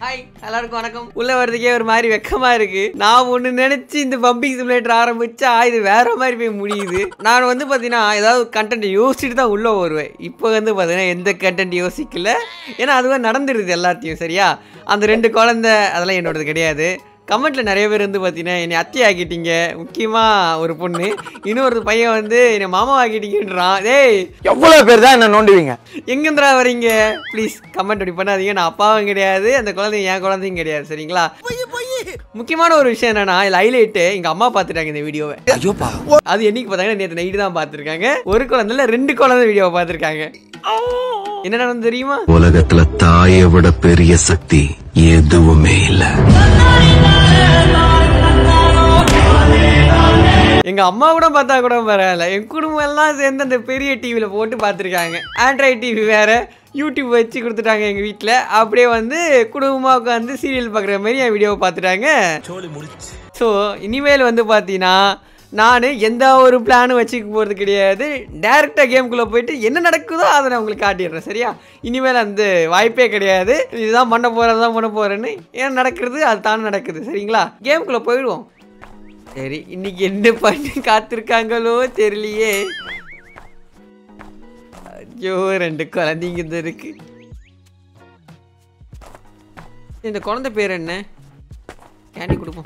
Hi எல்லாருக்கும் வணக்கம் உள்ள வர்றதுக்கே ஒரு மாதிரி வெக்கமா இருக்கு நான் ஒண்ணு நினைச்சு இந்த பம்பிங் சிமுலேட்டர் ஆரம்பிச்சா இது வேற மாதிரி போய் முடியுது நான் வந்து பாத்தீங்கன்னா ஏதாவது கண்டென்ட் யோசிச்சுட்டு தான் உள்ள வருவேன் இப்போ வந்து பாத்தீங்கன்னா எந்த கண்டென்ட் யோசிக்கல ஏன்னா அதுவே நடந்துருது எல்லாத்தையும் சரியா அந்த ரெண்டு குழந்தை அதெல்லாம் என்னோடது கிடையாது கமெண்ட்ல நிறைய பேர் வந்து பார்த்தீங்கன்னா என்னை அத்தை ஆக்கிட்டீங்க முக்கியமாக ஒரு பொண்ணு இன்னொரு பையன் வந்து என்னை மாமா ஆக்கிட்டீங்கன்றான் டேய் எவ்வளவு பேர் தான் என்ன நோண்டுவீங்க எங்கேந்திரா வரீங்க ப்ளீஸ் கமெண்ட் அப்படி பண்ணாதீங்க நான் அப்பாவும் கிடையாது அந்த குழந்தைங்க என் குழந்தையும் கிடையாது சரிங்களா முக்கியமான ஒரு விஷயம் என்னன்னா இதுல ஹைலைட்டு எங்க அம்மா பார்த்துட்டாங்க இந்த வீடியோவை ஐயோப்பா அது என்னைக்கு பார்த்தாங்கன்னா நேற்று நைட்டு தான் பார்த்துருக்காங்க ஒரு குழந்தை இல்ல ரெண்டு குழந்தை வீடியோவை பார்த்துருக்காங்க என்ன நடந்து தெரியுமா உலகத்துல தாயை விட பெரிய சக்தி எதுவுமே இல்ல எங்க அம்மா கூட பார்த்தா கூட பரவாயில்ல என் குடும்பம் எல்லாம் சேர்ந்து அந்த பெரிய டிவியில போட்டு பார்த்துருக்காங்க ஆண்ட்ராய்ட் டிவி வேற யூடியூப் வச்சு கொடுத்துட்டாங்க எங்க வீட்டில் அப்படியே வந்து குடும்பமாக உட்காந்து சீரியல் பார்க்குற மாதிரி என் வீடியோவை பார்த்துட்டாங்க ஸோ இனிமேல் வந்து பார்த்தீங்கன்னா நான் எந்த ஒரு பிளானும் வச்சுக்க போகிறது கிடையாது டேரெக்டாக கேம்குள்ளே போயிட்டு என்ன நடக்குதோ அதை நான் உங்களுக்கு காட்டிடுறேன் சரியா இனிமேல் அந்த வாய்ப்பே கிடையாது இதுதான் பண்ண போகிறது தான் பண்ண போகிறேன்னு ஏன் நடக்கிறது அது தானே நடக்குது சரிங்களா கேம்குள்ளே போயிடுவோம் சரி இன்னைக்கு என்ன பண்ணி காத்திருக்காங்களோ தெரியலையே ஐயோ ரெண்டு குழந்தைங்க இந்த இருக்கு இந்த குழந்தை பேர் என்ன கேண்டி கொடுப்போம்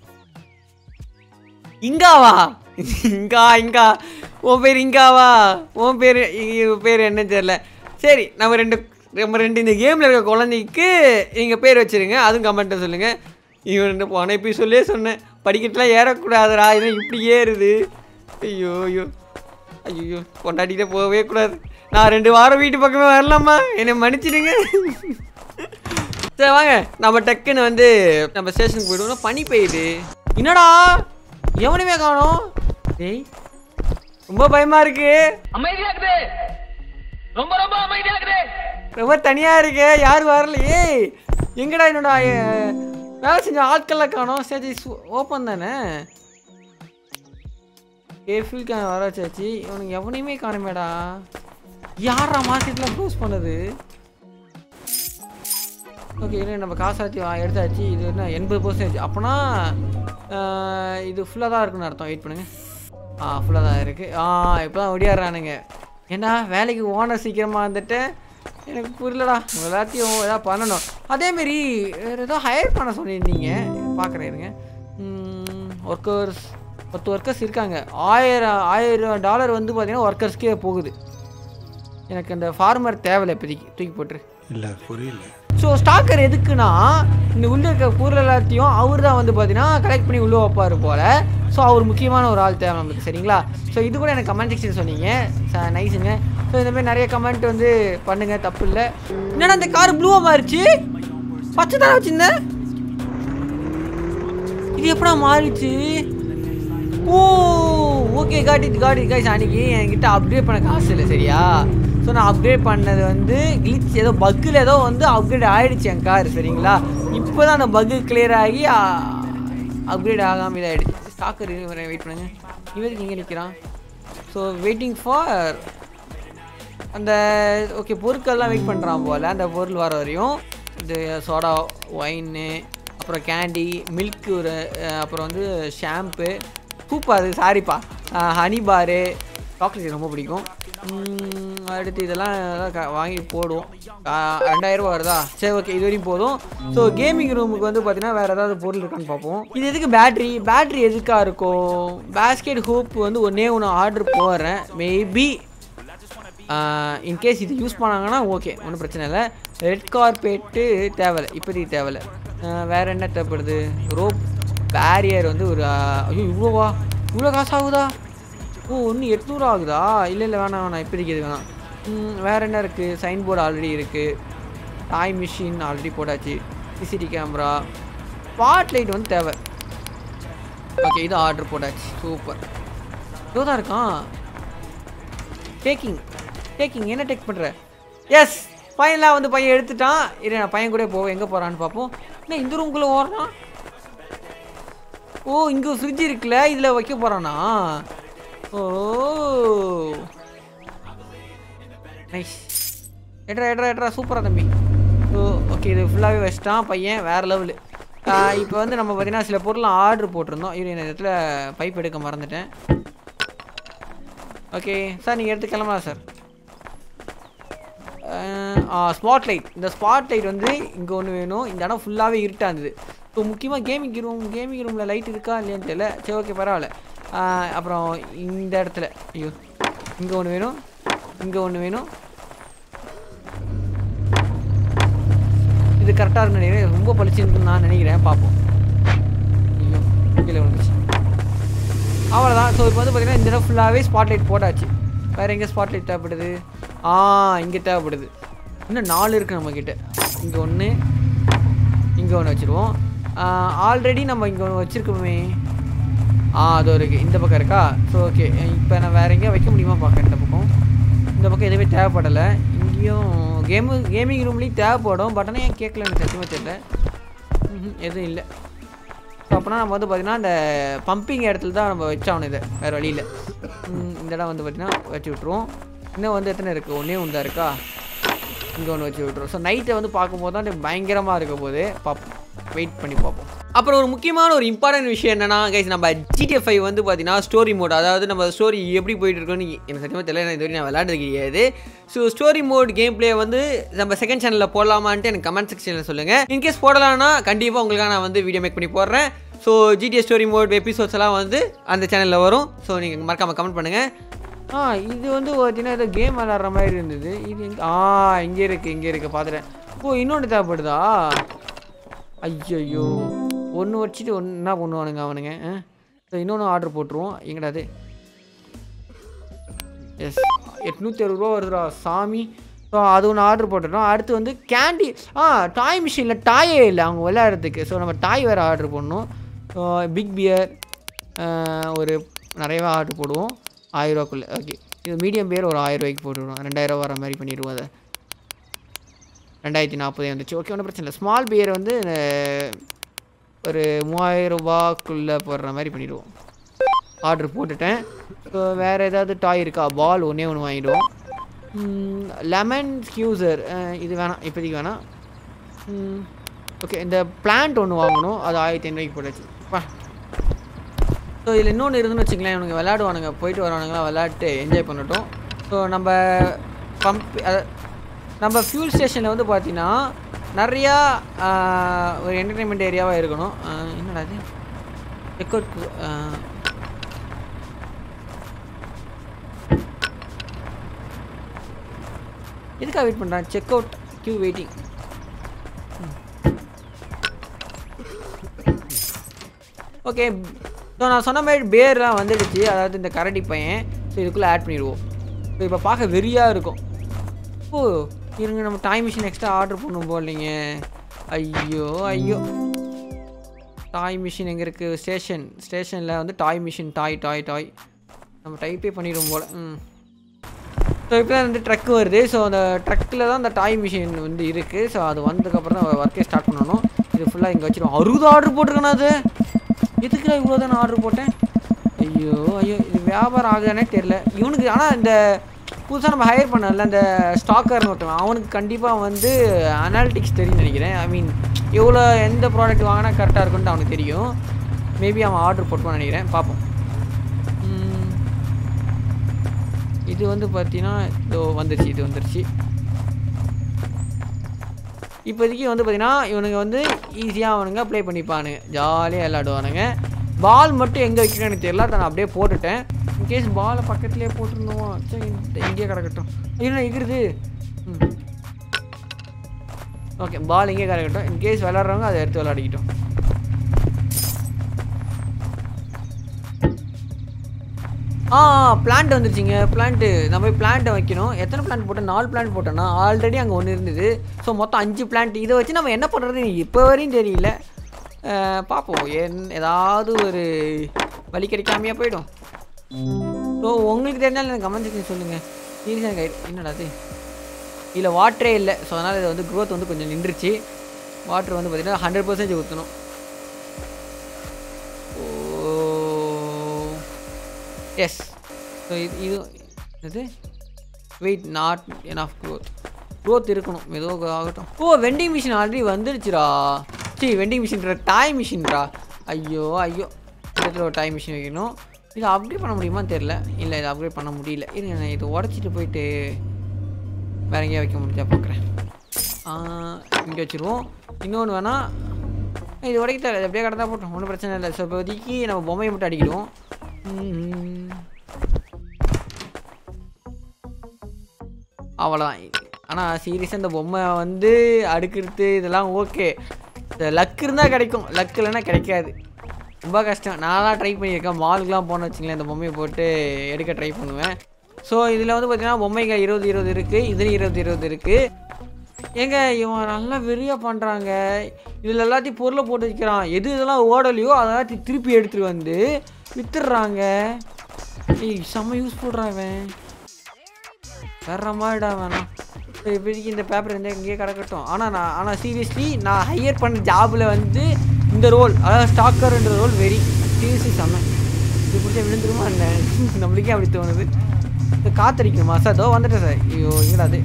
இங்காவா இங்கா இங்கா உன் பேர் இங்காவா உன் பேர் இவன் பேர் என்னன்னு தெரியல சரி நம்ம ரெண்டு நம்ம ரெண்டு இந்த கேமில் இருக்க குழந்தைக்கு நீங்கள் பேர் வச்சிருங்க அதுவும் கமெண்ட்டை சொல்லுங்கள் இவன் ரெண்டு போன எபிசோட்லேயே சொன்னேன் படிக்கட்டுலாம் ஏறக்கூடாதுடா இது இப்படி ஏறுது ஐயோ ஐயோ ஐயோ கொண்டாடிட்டே போகவே கூடாது நான் ரெண்டு வாரம் வீட்டு பக்கமே வரலாமா என்னை மன்னிச்சிடுங்க சரி வாங்க நம்ம டக்குன்னு வந்து நம்ம ஸ்டேஷனுக்கு போயிடுவோம் பனி பெய்யுது என்னடா எவனுமே காணோம் டேய் ரொம்ப பயமா இருக்கு அமைதியா இருக்குது ரொம்ப ரொம்ப அமைதியா இருக்குது ரொம்ப தனியா இருக்கு யாரும் வரலையே எங்கடா என்னோட அஹ், வேலை செஞ்ச ஆட்கள்லாம் காணோம் சரி ஓப்பன் தானே ஏஃபில் வர வச்சாச்சு இவனுக்கு எவனையுமே காணுமேடா யாரா மார்க்கெட்லாம் க்ளோஸ் பண்ணது ஓகே என்ன நம்ம காசாச்சு வா- எடுத்தாச்சு இது என்ன எண்பது பர்சன்டேஜ் அப்போனா ஆஹ், இது ஃபுல்லாக தான் இருக்குன்னு அர்த்தம் வெயிட் பண்ணுங்க ஆ ஃபுல்லாக தான் இருக்குது ஆ இப்போ தான் ஒடியாடுறானுங்க ஏன்னா வேலைக்கு ஓனர் சீக்கிரமாக வந்துட்டு எனக்கு புரியலடா எல்லாத்தையும் ஏதாவது பண்ணணும் அதேமாரி வேறு ஏதோ ஹையர் பண்ண சொல்லியிருந்தீங்க பார்க்குறேன் இருங்க ஒர்க்கர்ஸ் பத்து ஒர்க்கர்ஸ் இருக்காங்க ஆயிரம் ஆயிரம் டாலர் வந்து பார்த்தீங்கன்னா ஒர்க்கர்ஸ்க்கே போகுது எனக்கு அந்த ஃபார்மர் தேவையில்லை இப்போதைக்கு தூக்கி போட்டுரு இல்ல புரியல ஸோ ஸ்டாக்கர் எதுக்குன்னா இந்த உள்ள இருக்க பொருள் எல்லாத்தையும் அவர் தான் வந்து பார்த்தீங்கன்னா கலெக்ட் பண்ணி உள்ள வைப்பார் போல் ஸோ அவர் முக்கியமான ஒரு ஆள் தேவை நம்மளுக்கு சரிங்களா ஸோ இது கூட எனக்கு கமெண்ட் செக்ஷன் சொன்னீங்க நைஸுங்க ஸோ இந்த மாதிரி நிறைய கமெண்ட் வந்து பண்ணுங்க தப்பு இல்லை என்னடா இந்த கார் ப்ளூவாக மாறிச்சு பச்சை தானே வச்சிருந்தேன் இது எப்படா மாறிச்சு oh okay got it got it guys அன்னைக்கு என்கிட்ட அப்டேட் பண்ண காசு இல்லை சரியா ஸோ நான் அப்டேட் பண்ணது வந்து கிளிச் ஏதோ பக்கில் ஏதோ வந்து அப்கிரேட் ஆகிடுச்சு என் கார் சரிங்களா இப்போ தான் அந்த பக்கு கிளியர் ஆகி அப்கிரேட் ஆகாமல் இதாகிடுச்சு ஸ்டாக்கர் வெயிட் பண்ணுங்க இவருக்கு இங்கே நிற்கிறான் ஸோ வெயிட்டிங் ஃபார் அந்த ஓகே பொருட்கள்லாம் வெயிட் பண்ணுறான் போல் அந்த பொருள் வர வரையும் இந்த சோடா ஒயின்னு அப்புறம் கேண்டி மில்க் ஒரு அஹ், அப்புறம் வந்து ஷாம்பு சூப்பர் அது சாரிப்பா ஹனி பாரு சாக்லேட் ரொம்ப பிடிக்கும் உம், அடுத்து இதெல்லாம் இதெல்லாம் க- வாங்கி போடுவோம் ஆஹ், ரெண்டாயிரம் ரூபா வருதா சரி ஓகே இது வரையும் போதும் ஸோ கேமிங் ரூமுக்கு வந்து பார்த்தீங்கன்னா வேறு ஏதாவது பொருள் இருக்கான்னு பார்ப்போம் இது எதுக்கு பேட்ரி பேட்ரி எதுக்காக இருக்கும் பேஸ்கெட் ஹூப் வந்து ஒன்றே ஒன்று ஆர்டர் போடுறேன் மேபி இன்கேஸ் இது யூஸ் பண்ணாங்கன்னா ஓகே ஒன்றும் பிரச்சனை இல்லை ரெட் கார்பேட்டு தேவையில்லை இப்போதைக்கு தேவையில்லை ஆஹ் வேற என்ன தேவைப்படுது ரோப் பேரியர் வந்து ஒரு ஆஹ், ஐயோ இவ்வளோவா இவ்வளோ காசு ஆகுதா ஓ ஒன்று எட்நூறு ஆகுதா இல்லை இல்லை வேணாம் வேணாம் இப்போதைக்கு இது வேணாம் ம், வேற என்ன இருக்குது சைன் போர்டு ஆல்ரெடி இருக்குது டாய் மிஷின் ஆல்ரெடி போட்டாச்சு சிசிடி கேமரா ஸ்பாட் லைட் வந்து தேவை ஓகே இது ஆர்டர் போட்டாச்சு சூப்பர் இதோ தான் இருக்கான் டேக்கிங் டேக்கிங் என்ன டேக் பண்ணுற எஸ் பையன்லாம் வந்து பையன் எடுத்துட்டான் இரு நான் பையன் கூட போவோம் எங்கே போகிறான்னு பார்ப்போம் என்ன இந்த ரூம்குள்ளே ஓடுறான் ஓ இங்கே ஃப்ரிட்ஜ் இருக்குல்ல இதில் வைக்க போகிறானா ஓ நைஸ் எட்ரா எட்ரா எட்ரா சூப்பரா தம்பி ஸோ ஓகே இது ஃபுல்லாகவே வச்சிட்டான் பையன் வேறு லெவலு இப்போ வந்து நம்ம பார்த்தீங்கன்னா சில பொருள் ஆர்டர் போட்டிருந்தோம் இது இந்த இடத்துல பைப் எடுக்க மறந்துட்டேன் ஓகே சார் நீங்கள் எடுத்து கிளம்பலாம் சார் ஸ்பாட் லைட் இந்த ஸ்பாட் லைட் வந்து இங்கே ஒன்று வேணும் இந்த இடம் ஃபுல்லாகவே இருட்டாக இருந்தது ஸோ முக்கியமாக கேமிங் ரூம் கேமிங் ரூமில் லைட் இருக்கா இல்லையான்னு தெரியல சரி ஓகே பரவாயில்ல ஆஹ் அப்புறம் இந்த இடத்துல ஐயோ இங்கே ஒன்று வேணும் இங்கே ஒன்று வேணும் இது கரெக்டாக இருக்குன்னு நினைக்கிறேன் ரொம்ப பளிச்சுன்னு நான் நினைக்கிறேன் பார்ப்போம் ஐயோ கீழே விழுந்துச்சு அவ்வளோதான் ஸோ இப்போ வந்து பார்த்தீங்கன்னா இந்த இடம் ஃபுல்லாகவே ஸ்பாட்லைட் போட்டாச்சு வேறு எங்கே ஸ்பாட்லைட் தேவைப்படுது ஆ இங்கே தேவைப்படுது இன்னும் நாலு இருக்குது நம்மக்கிட்ட இங்கே ஒன்று இங்கே ஒன்று வச்சுருவோம் ஆல்ரெடி நம்ம இங்கே ஒன்று வச்சுருக்கோமே ஆ அதோ இருக்குது இந்த பக்கம் இருக்கா ஸோ ஓகே இப்போ நான் வேறு எங்கேயா வைக்க முடியுமா பார்க்க இந்த பக்கம் இந்த பக்கம் எதுவுமே தேவைப்படலை இங்கேயும் கேமு கேமிங் ரூம்லேயும் தேவைப்படும் பட் ஆனால் ஏன் கேட்கல எனக்கு சத்தியமாக தெரியல ம்ஹும், எதுவும் இல்லை ஸோ அப்போனா நம்ம வந்து பார்த்திங்கன்னா இந்த பம்பிங் இடத்துல தான் நம்ம வச்சாகணும் இதை வேறு வழியில் இந்த இடம் வந்து பார்த்திங்கன்னா வச்சு விட்ருவோம் இன்னும் வந்து எத்தனை இருக்குது ஒன்றே ஒன்று தான் இருக்கா இங்கே ஒன்று வச்சு விட்ருவோம் ஸோ நைட்டை வந்து பார்க்கும்போது தான் இது பயங்கரமாக இருக்க போது பார்ப்போம் வெயிட் பண்ணி பார்ப்போம் அப்புறம் ஒரு முக்கியமான ஒரு இம்பார்ட்டன்ட் விஷயம் என்னன்னா கைஸ் நம்ம ஜிடிஎஃப் ஃபைவ் வந்து பார்த்தீங்கன்னா ஸ்டோரி மோட் அதாவது நம்ம ஸ்டோரி எப்படி போயிட்டு இருக்கோன்னு எனக்கு சத்தியமாக தெரியல நான் இது வரைக்கும் நான் விளையாடுறது கிடையாது so story mode game play வந்து நம்ம செகண்ட் சேனலில் போடலாமான்ட்டு எனக்கு கமெண்ட் செக்ஷனில் சொல்லுங்கள் இன்கேஸ் போடலாம்னா கண்டிப்பாக உங்களுக்காக நான் வந்து வீடியோ மேக் பண்ணி போடுறேன் so GTS story mode episodes எல்லாம் வந்து அந்த சேனலில் வரும் ஸோ நீங்கள் மறக்காமல் கமெண்ட் பண்ணுங்கள் ஆ இது வந்து பார்த்தீங்கன்னா ஏதோ கேம் விளாட்ற மாதிரி இருந்தது இது எங்க ஆ இங்கே இருக்குது இங்கே இருக்குது பார்த்துட்டேன் ஓ இன்னொன்று தேவைப்படுதா ஐயோ ஒன்று வச்சுட்டு ஒன்று என்ன பண்ணுவானுங்க அவனுங்க ஸோ இன்னொன்று ஆர்டர் போட்டுருவோம் எங்கடா அது எஸ் எட்நூற்றி அறுபது ரூபா வருதுடா சாமி ஸோ அது ஒன்று ஆர்டர் போட்டுட்டோம் அடுத்து வந்து கேண்டி ஆ டாய் மிஷினில் டாயே இல்லை அவங்க விளையாடுறதுக்கு ஸோ நம்ம டாய் வேறு ஆர்டர் பண்ணணும் ஸோ பிக் பியர் ஒரு நிறையவே ஆர்டர் போடுவோம் ஆயிரரூவாக்குள்ளே ஓகே இது மீடியம் பேர் ஒரு ஆயிரம் ரூபாய்க்கு போட்டுவிடுவோம் ரெண்டாயிரம் வர மாதிரி பண்ணிடுவோம் அதை ரெண்டாயிரத்தி நாற்பது வந்துச்சு ஓகே ஒன்றும் பிரச்சனை இல்லை ஸ்மால் பியர் வந்து அஹ், ஒரு மூவாயிரம் ரூபாக்குள்ளே போடுற மாதிரி பண்ணிடுவோம் ஆர்டர் போட்டுட்டேன் ஸோ வேறு ஏதாவது டாய் இருக்கா பால் ஒன்றே ஒன்று வாங்கிடுவோம் லெமன் ஸ்கியூசர் இது வேணாம் இப்போதைக்கு வேணாம் ஓகே இந்த பிளான்ட் ஒன்று வாங்கணும் அது ஆயிரத்தி ஐநூறுக்கு போட்டாச்சு பா ஸோ இதில் இன்னொன்று இருந்துன்னு வச்சுங்களேன் இவனுங்க விளையாடுவானுங்க போயிட்டு வரவனுங்களாம் விளையாட்டு என்ஜாய் பண்ணட்டும் ஸோ நம்ம பம்ப் நம்ம ஃபியூல் ஸ்டேஷனில் வந்து பார்த்தீங்கன்னா நிறையா ஆஹ், ஒரு என்டர்டைன்மெண்ட் ஏரியாவாக இருக்கணும் ஆஹ், என்னடா அது செக் அவுட் எதுக்காக வெயிட் பண்ணுறான் check out queue waiting okay so நான் சொன்ன மாதிரி பேர்லாம் வந்துடுச்சு அதாவது இந்த கரடி பையன் ஸோ இதுக்குள்ளே ஆட் பண்ணிடுவோம் ஸோ இப்போ பார்க்க வெறியாக இருக்கும் ஓ இருங்க நம்ம டைம் மிஷின் எக்ஸ்ட்ரா ஆர்டர் பண்ணும் போலீங்க ஐயோ ஐயோ டாய் மிஷின் எங்கே இருக்குது ஸ்டேஷன் ஸ்டேஷனில் வந்து டாய் மிஷின் டாய் டாய் டாய் நம்ம டைப்பே பண்ணிடுவோம் போல் ம் ஸோ இப்போ வந்து ட்ரக் வருது ஸோ அந்த ட்ரக்கில் தான் அந்த டாய் மிஷின் வந்து இருக்குது ஸோ அது வந்ததுக்கப்புறம் தான் ஒர்க்கே ஸ்டார்ட் பண்ணணும் இது ஃபுல்லாக இங்கே வச்சிருவோம் அறுபது ஆர்டர் போட்டிருக்கேண்ணா அது எதுக்குடா இவ்வளோ தான் ஆர்டர் போட்டேன் ஐயோ ஐயோ இது வியாபாரம் ஆகுதானே தெரில இவனுக்கு ஆனால் இந்த புதுசாக நம்ம ஹையர் பண்ணல அந்த ஸ்டாக்கர்னு ஒருத்தவன் அவனுக்கு கண்டிப்பாக வந்து அனாலிட்டிக்ஸ் தெரியும்னு நினைக்கிறேன் ஐ மீன் எவ்வளோ எந்த ப்ராடக்ட் வாங்கினா கரெக்டாக இருக்குன்ட்டு அவனுக்கு தெரியும் மேபி அவன் ஆர்டர் போட்டுவான்னு நினைக்கிறேன் பார்ப்போம் ம். இது வந்து பார்த்தீங்கன்னா இதோ வந்துருச்சு இது வந்துருச்சு இப்போதைக்கு வந்து பார்த்தீங்கன்னா இவனுங்க வந்து ஈஸியாக அவனுங்க ப்ளே பண்ணிப்பானுங்க ஜாலியாக விளாடுவானுங்க பால் மட்டும் எங்கே வைக்கணும்னு எனக்கு தெரியல அதை நான் அப்படியே போட்டுட்டேன் இன்கேஸ் பாலை பக்கத்துலேயே போட்டிருந்தோம் சரி இந்த இங்கேயே கிடக்கட்டும் என்ன எகிருது ம் ஓகே பால் இங்கே கிடக்கட்டும் இன்கேஸ் விளாட்றவங்க அதை எடுத்து விளாடிக்கிட்டோம் ஆ பிளான்ட் வந்துருச்சுங்க பிளான்ட்டு நம்ம போய் பிளான்ட்டை வைக்கணும் எத்தனை பிளான்ட் போட்டோம் நாலு பிளான்ட் போட்டோன்னா ஆல்ரெடி அங்கே ஒன்று இருந்தது ஸோ மொத்தம் அஞ்சு பிளான்ட் இதை வச்சு நம்ம என்ன பண்ணுறது இப்போ வரையும் தெரியல அஹ், பார்ப்போம் என் ஏதாவது ஒரு வழி கிடைக்காமையா போயிடும் ஸோ உங்களுக்கு தெரிஞ்சாலும் எனக்கு கமெண்ட் செக்ஷன் சொல்லுங்கள் சீரியஸாக கைட் என்னடா அது இதில் வாட்டரே இல்லை ஸோ அதனால் இது வந்து க்ரோத் வந்து கொஞ்சம் நின்றுச்சு வாட்டர் வந்து பார்த்திங்கன்னா ஹண்ட்ரட் பர்சன்டேஜ் ஊற்றணும் ஓ எஸ் ஸோ இது இது இது wait not enough growth growth இருக்கணும் ஏதோ ஆகட்டும் ஓ வெண்டிங் மிஷின் ஆல்ரெடி வந்துருச்சுடா சரி வெண்டிங் மிஷின்ற டாய் மிஷின்டா ஐயோ ஐயோ இந்த இடத்துல ஒரு டாய் மிஷின் வைக்கணும் இதை அப்கிரேட் பண்ண முடியுமான்னு தெரில இல்லை இதை அப்கிரேட் பண்ண முடியல இருங்க நான் இதை உடச்சிட்டு போயிட்டு வேற எங்கேயா வைக்க முடிஞ்சா பார்க்குறேன் இங்கே வச்சுருவோம் இன்னொன்று வேணால் இது உடைக்க தேவை அப்படியே கடந்தா போட்டோம் ஒன்றும் பிரச்சனை இல்லை ஸோ இப்போதைக்கு நம்ம பொம்மையை மட்டும் அடிக்கிடுவோம் ம்ம். அவ்வளோதான் ஆனால் சீரியஸாக இந்த பொம்மை வந்து அடுக்கிறது இதெல்லாம் ஓகே இந்த லக் இருந்தால் கிடைக்கும் லக் இல்லைன்னா கிடைக்காது ரொம்ப கஷ்டம் நான்லாம் ட்ரை பண்ணியிருக்கேன் மாலுக்குலாம் போன வச்சுங்களேன் இந்த பொம்மையை போட்டு எடுக்க ட்ரை பண்ணுவேன் ஸோ இதில் வந்து பார்த்தீங்கன்னா பொம்மைகள் இருபது இருபது இருக்குது இதுலேயும் இருபது இருபது இருக்குது ஏங்க இவன் நல்லா வெறியாக பண்ணுறாங்க இதில் எல்லாத்தையும் பொருளை போட்டு வைக்கிறான் எது இதெல்லாம் ஓடலையோ அதெல்லாம் திருப்பி எடுத்துகிட்டு வந்து வித்துடுறாங்க ஏய் செம்ம யூஸ் இவன் வேற மாதிரிடா வேணாம் சரி, இப்போதைக்கு இந்த பேப்பர் வந்து இங்கேயே கிடக்கட்டும் ஆனால் நான் ஆனால் சீரியஸ்லி நான் ஹையர் பண்ண ஜாபில் வந்து இந்த ரோல் அதாவது ஸ்டாக்கர்ன்ற ரோல் வெரி சீரியஸ்லி செம்ம இது பிடிச்சா விழுந்துருமா என்ன நம்மளுக்கே அப்படி தோணுது இந்த காத்தடிக்கணுமா சார் இதோ வந்துட்டேன் சார் ஐயோ எங்கடா அது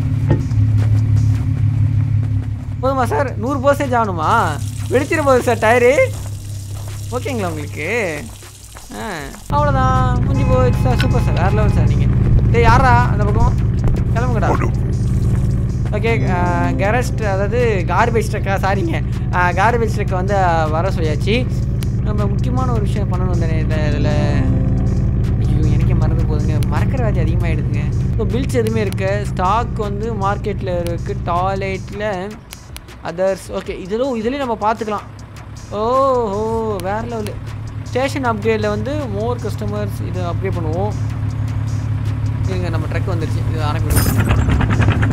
போதுமா சார் நூறு பர்சன்டேஜ் ஆகணுமா வெடிச்சிட போகுது சார் டயரு ஓகேங்களா உங்களுக்கு ஆ அவ்வளோதான் முடிஞ்சு போயிடுச்சு சார் சூப்பர் சார் வேறு லெவல் சார் நீங்கள் டேய் யாரா அந்த பக்கம் கிளம்புங்கடா ஓகே கெரஸ்ட் அதாவது கார்பேஜ் ட்ரக்கா சாரிங்க கார்பேஜ் ட்ரக்கை வந்து வர சொல்லியாச்சு நம்ம முக்கியமான ஒரு விஷயம் பண்ணணும் இந்த இதில் இதில் ஐயோ எனக்கே மறந்து போகுதுங்க மறக்கிற வாதி அதிகமாகிடுதுங்க ஸோ பில்ஸ் எதுவுமே இருக்கு ஸ்டாக் வந்து மார்க்கெட்டில் இருக்குது டாய்லெட்டில் அதர்ஸ் ஓகே இதிலும் இதுலேயும் நம்ம பார்த்துக்கலாம் ஓஹோ வேற லெவலு ஸ்டேஷன் அப்கிரேடில் வந்து மோர் கஸ்டமர்ஸ் இது அப்கிரேட் பண்ணுவோம் இருங்க நம்ம ட்ரக் வந்துருச்சு இது ஆரம்பிடும்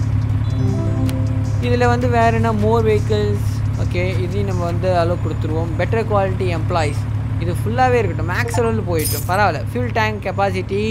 இதில் வந்து வேறு என்ன மோர் வெஹிக்கிள்ஸ் ஓகே இதையும் நம்ம வந்து அளவு கொடுத்துருவோம் பெட்டர் குவாலிட்டி எம்ப்ளாயிஸ் இது ஃபுல்லாகவே இருக்கட்டும் மேக்ஸ் லெவலில் போயிட்டோம் பரவாயில்ல ஃபியூல் டேங்க் கெப்பாசிட்டி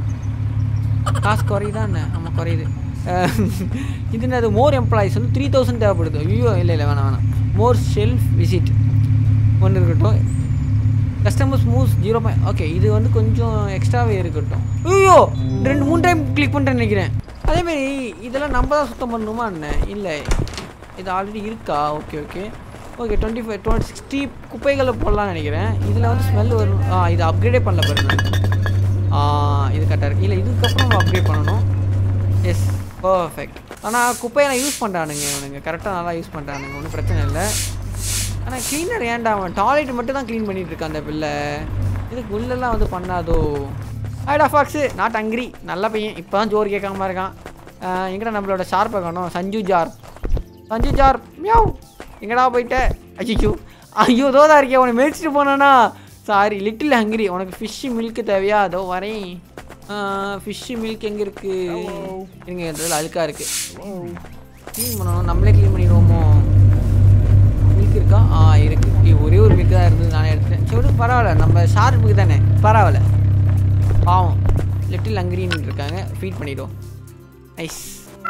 காசு குறையுதா என்ன ஆமாம் குறையுது அஹ் இது என்னது மோர் எம்ப்ளாயிஸ் வந்து த்ரீ தௌசண்ட் தேவைப்படுது ஐயோ இல்லை இல்லை வேணாம் வேணாம் மோர் ஷெல்ஃப் விசிட் ஒன்று இருக்கட்டும் customers moves zero point okay இது வந்து கொஞ்சம் எக்ஸ்ட்ராவே இருக்கட்டும் ஐயோ ரெண்டு மூணு டைம் கிளிக் பண்ணுறேன்னு நினைக்கிறேன் அதேமாரி இதெல்லாம் நம்ம தான் சுத்தம் பண்ணணுமா என்ன இல்லை இது ஆல்ரெடி இருக்கா okay okay okay twenty five twenty sixty குப்பைகளை போடலாம்னு நினைக்கிறேன் இதில் வந்து ஸ்மெல் வரும் ஆ இது அப்கிரேடே பண்ணல பாருங்க ஆ இது கரெக்டாக இருக்குது இல்லை இதுக்கப்புறம் நம்ம அப்கிரேட் பண்ணணும் எஸ் பர்ஃபெக்ட் ஆனால் குப்பையை நான் யூஸ் பண்ணுறானுங்க இவனுங்க கரெக்டாக நல்லா யூஸ் பண்ணுறானுங்க ஒன்றும் பிரச்சனை இல்லை ஆனால் க்ளீனர் ஏன்டா அவன் டாய்லெட் மட்டும் தான் க்ளீன் பண்ணிட்டு இருக்கான் அந்த பிள்ளை இதுக்கு உள்ளெல்லாம் வந்து பண்ணாதோ ஆயிடா ஃபாக்ஸு நாட் அங்கிரி நல்ல பையன் இப்போ தான் ஜோர் கேட்காம இருக்கான் ஆஹ் எங்கடா நம்மளோட ஷார்ப்பை காணும் சஞ்சு ஜார் சஞ்சு ஜார் மியாவ் எங்கடா போயிட்ட ஐயோ ஐயோ தோதா இருக்கே உன்னை மேய்ச்சிட்டு போனானா சாரி லிட்டில் ஹங்கிரி உனக்கு ஃபிஷ்ஷு மில்க்கு தேவையா அதோ வரேன் ஃபிஷ்ஷு மில்க் எங்கே இருக்குது இருங்க இதில் அழுக்காக இருக்குது க்ளீன் பண்ணணும் நம்மளே க்ளீன் பண்ணிடுவோமோ மில்க் இருக்கா ஆ இருக்கு ஏய், ஒரே ஒரு மில்க் தான் இருந்தது நானே எடுத்துட்டேன் சரி விடு, பரவாயில்ல நம்ம ஷார்ப்புக்கு தானே பரவாயில்ல பாவம் லிட்டில் அங்கிரின்னு இருக்காங்க ஃபீட் பண்ணிடுவோம் நைஸ்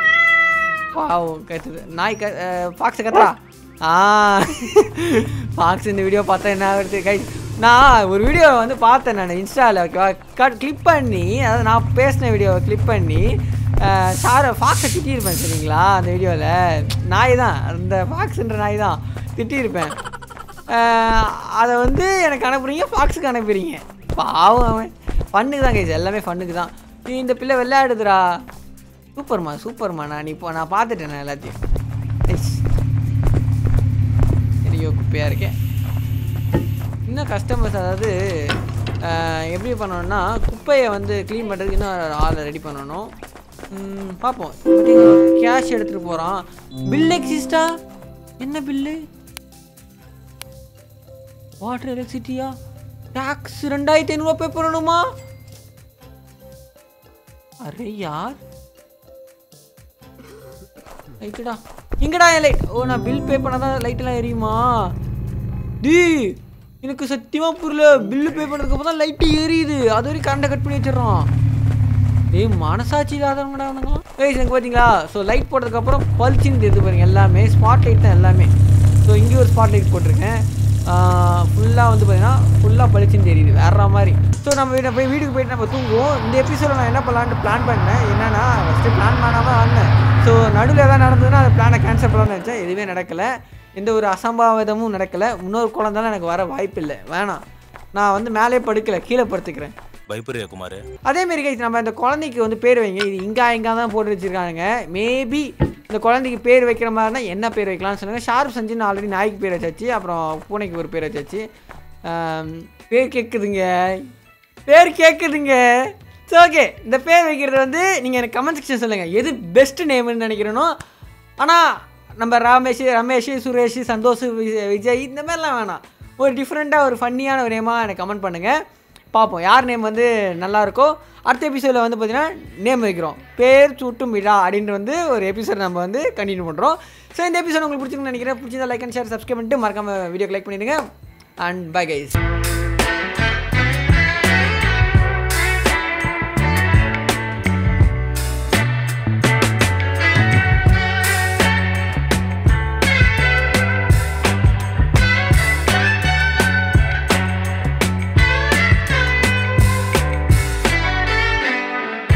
பாவம் கத்துது நாய் க ஃபாக்ஸ் கத்துறா ஆ ஃபாக்ஸ் இந்த வீடியோ பார்த்தா என்ன ஆகுறது கை நான் ஒரு வீடியோ வந்து பார்த்தேன் நான் இன்ஸ்டாவில் ஓகேவா கிளிப் பண்ணி அதாவது நான் பேசின வீடியோவை கிளிப் பண்ணி சாரை ஃபாக்ஸை திட்டியிருப்பேன் சரிங்களா அந்த வீடியோவில் நாய் தான் அந்த ஃபாக்ஸுன்ற நாய் தான் திட்டியிருப்பேன் ஆஹ் அதை வந்து எனக்கு அனுப்புறீங்க ஃபாக்ஸுக்கு அனுப்புறீங்க பாவம் அவன் ஃபண்ணுக்கு தான் கைஸ் எல்லாமே ஃபண்ணுக்கு தான் நீ இந்த பிள்ளை விளையாடுதுடா சூப்பர்மா சூப்பர்மா நான் இப்போ நான் பார்த்துட்டேன் நான் எல்லாத்தையும் ஐஸ். ஐயோ குப்பையாக இருக்கேன் இன்னும் கஸ்டமர்ஸ் அதாவது ஆஹ், எப்படி பண்ணணும்னா குப்பையை வந்து க்ளீன் பண்ணுறதுக்கு இன்னும் ஆளை ரெடி பண்ணணும் ம், பார்ப்போம் கேஷ் எடுத்துகிட்டு போகிறான் பில் எக்ஸிஸ்டா என்ன பில்லு வாட்டர் எலக்ட்ரிசிட்டியா டாக்ஸ் ரெண்டாயிரத்தி ஐநூறுவா பே பண்ணணுமா அரே யார் லைட்டுடா இங்கடா என் லைட் ஓ நான் பில் பே பண்ணாதான் லைட்டெல்லாம் எரியுமா டி எனக்கு சத்தியமாக புரியல பில்லு பே பண்ணுறதுக்கு அப்புறம் தான் லைட்டு எரியுது அது வரைக்கும் கரண்டை கட் பண்ணி வச்சிடறான் ஏய் மனசாட்சி இல்லாதவங்கடா அவனுங்களாம் ஏய் எனக்கு பார்த்தீங்களா ஸோ லைட் போட்டதுக்கப்புறம் பளிச்சுன்னு தெரியுது பாருங்க எல்லாமே ஸ்பாட் லைட் தான் எல்லாமே ஸோ இங்கேயும் ஒரு ஸ்பாட் லைட் போட்டிருக்கேன் ஃபுல்லாக வந்து பார்த்தீங்கன்னா ஃபுல்லாக பளிச்சுன்னு தெரியுது வேற மாதிரி ஸோ நம்ம வீட்டை போய் வீட்டுக்கு போயிட்டு நம்ம தூங்குவோம் இந்த எபிசோட நான் என்ன பண்ணலான்ட்டு பிளான் பண்ணேன் என்னன்னா ஃபஸ்ட்டு பிளான் பண்ணாமல் வந்தேன் ஸோ நடுவில் எதாவது நடந்ததுன்னா அந்த பிளானை கேன்சல் பண்ணலாம்னு நினச்சேன் எதுவுமே நடக்கலை எந்த ஒரு அசம்பாவிதமும் நடக்கலை இன்னொரு குழந்தைலாம் எனக்கு வர வாய்ப்பு இல்லை வேணாம் நான் வந்து மேலே படுக்கலை கீழே படுத்துக்கிறேன் பயப்படுறியா குமார் அதே மாதிரி கைஸ் நம்ம இந்த குழந்தைக்கு வந்து பேர் வைங்க இது இங்கா இங்கா தான் போட்டு வச்சிருக்காங்க மேபி இந்த குழந்தைக்கு பேர் வைக்கிற மாதிரினா என்ன பேர் வைக்கலாம்னு சொல்லுங்கள் ஷார்ப் செஞ்சுன்னு ஆல்ரெடி நாய்க்கு பேர் வச்சாச்சு அப்புறம் பூனைக்கு ஒரு பேர் வச்சாச்சு ஆம், பேர் கேட்குதுங்க பேர் கேட்குதுங்க ஸோ ஓகே இந்த பேர் வைக்கிறது வந்து நீங்கள் எனக்கு கமெண்ட் செக்ஷன் சொல்லுங்கள் எது பெஸ்ட் நேம்னு நினைக்கிறனோ ஆனால் நம்ம ரமேஷ் ரமேஷ் சுரேஷ் சந்தோஷ் விஜய் விஜய் இந்த மாதிரிலாம் வேணாம் ஒரு டிஃப்ரெண்ட்டாக ஒரு ஃபன்னியான ஒரு நேமாக எனக்கு கமெண்ட் பண்ணுங்கள் பார்ப்போம் யார் நேம் வந்து நல்லா இருக்கோ அடுத்த எபிசோடில் வந்து பார்த்தீங்கன்னா நேம் வைக்கிறோம் பேர் சூட்டும் விழா அப்படின்ட்டு வந்து ஒரு எபிசோட் நம்ம வந்து கண்டினியூ பண்ணுறோம் ஸோ இந்த எபிசோட் உங்களுக்கு பிடிச்சிருக்குன்னு நினைக்கிறேன் பிடிச்சிருந்தா லைக் அண்ட் ஷேர் சப்ஸ்கிரைப் பண்ணிட்டு மறக்காம வீடியோக்கு லைக் பண்ணிடுங்க அண்ட் பை கைஸ்